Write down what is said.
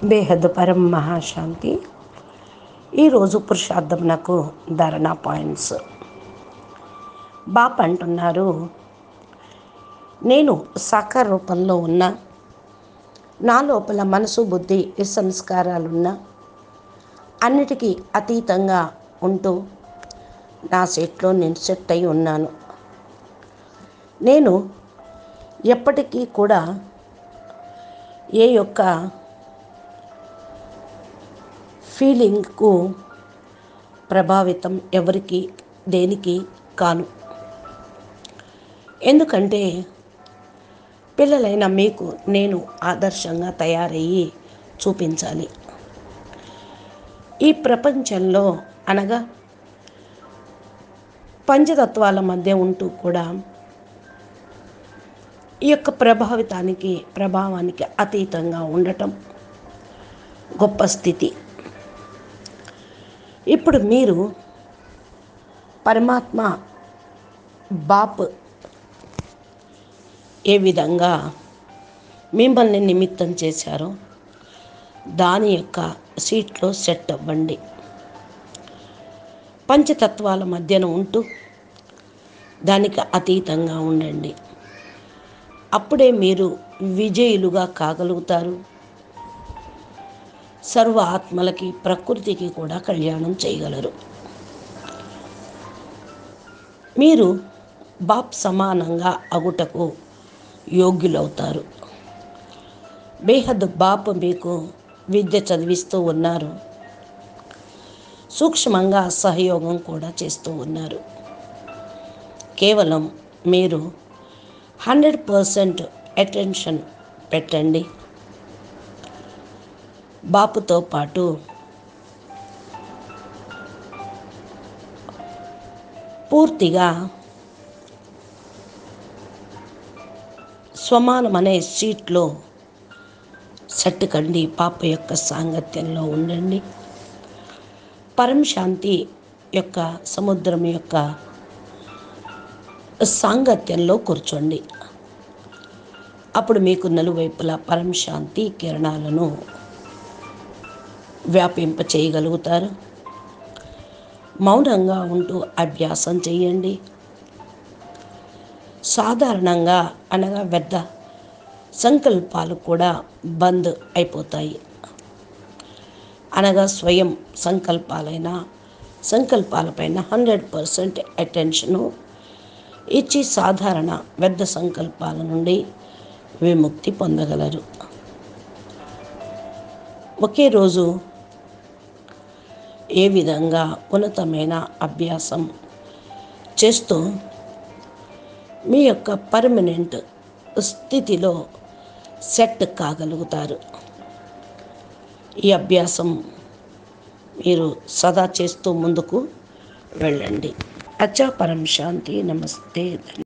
బేహద్ పరం మహాశాంతి ఈరోజు పురుషార్థమునకు ధారణ పాయింట్స్ బాప్ అంటున్నారు నేను సాకార రూపంలో ఉన్న నా లోపల మనసు బుద్ధి సంస్కారాలున్న అన్నిటికీ అతీతంగా ఉంటూ నా సెట్లో నేను సెట్ అయి ఉన్నాను నేను ఎప్పటికీ కూడా ఏ యొక్క ఫీలింగ్కు ప్రభావితం ఎవరికి దేనికి కాను ఎందుకంటే పిల్లలైన మీకు నేను ఆదర్శంగా తయారయ్యి చూపించాలి ఈ ప్రపంచంలో అనగా పంచతత్వాల మధ్య ఉంటూ కూడా ఈ యొక్క ప్రభావితానికి ప్రభావానికి అతీతంగా ఉండటం గొప్ప స్థితి ఇప్పుడు మీరు పరమాత్మ బాప్ ఏ విధంగా మిమ్మల్ని నిమిత్తం చేశారో దాని యొక్క సీట్లో సెట్ అవ్వండి పంచతత్వాల మధ్యన ఉంటూ దానికి అతీతంగా ఉండండి అప్పుడే మీరు విజయులుగా కాగలుగుతారు సర్వ ఆత్మలకి ప్రకృతికి కూడా కళ్యాణం చేయగలరు మీరు బాప్ సమానంగా అగుటకు యోగ్యులవుతారు బేహద్ బాప్ మీకు విద్య చదివిస్తూ ఉన్నారు సూక్ష్మంగా సహయోగం కూడా చేస్తూ ఉన్నారు కేవలం మీరు హండ్రెడ్ పర్సెంట్ అటెన్షన్ పెట్టండి బాపుతో పాటు పూర్తిగా స్వమానం అనే సీట్లో సెట్ కండి పాప యొక్క సాంగత్యంలో ఉండండి పరం శాంతి యొక్క సముద్రం యొక్క సాంగత్యంలో కూర్చోండి అప్పుడు మీకు నలువైపులా పరం శాంతి కిరణాలను వ్యాపింప చేయగలుగుతారు మౌనంగా ఉంటూ అభ్యాసం చేయండి సాధారణంగా అనగా వ్యర్థ సంకల్పాలు కూడా బంద్ అయిపోతాయి అనగా స్వయం సంకల్పాలైన సంకల్పాలపైన హండ్రెడ్ పర్సెంట్ అటెన్షను ఇచ్చి సాధారణ వ్యర్థ సంకల్పాల నుండి విముక్తి పొందగలరు ఒకే రోజు ఏ విధంగా ఉన్నతమైన అభ్యాసం చేస్తూ మీ యొక్క పర్మనెంట్ స్థితిలో సెట్ కాగలుగుతారు ఈ అభ్యాసం మీరు సదా చేస్తూ ముందుకు వెళ్ళండి అచ్చా పరం శాంతి నమస్తే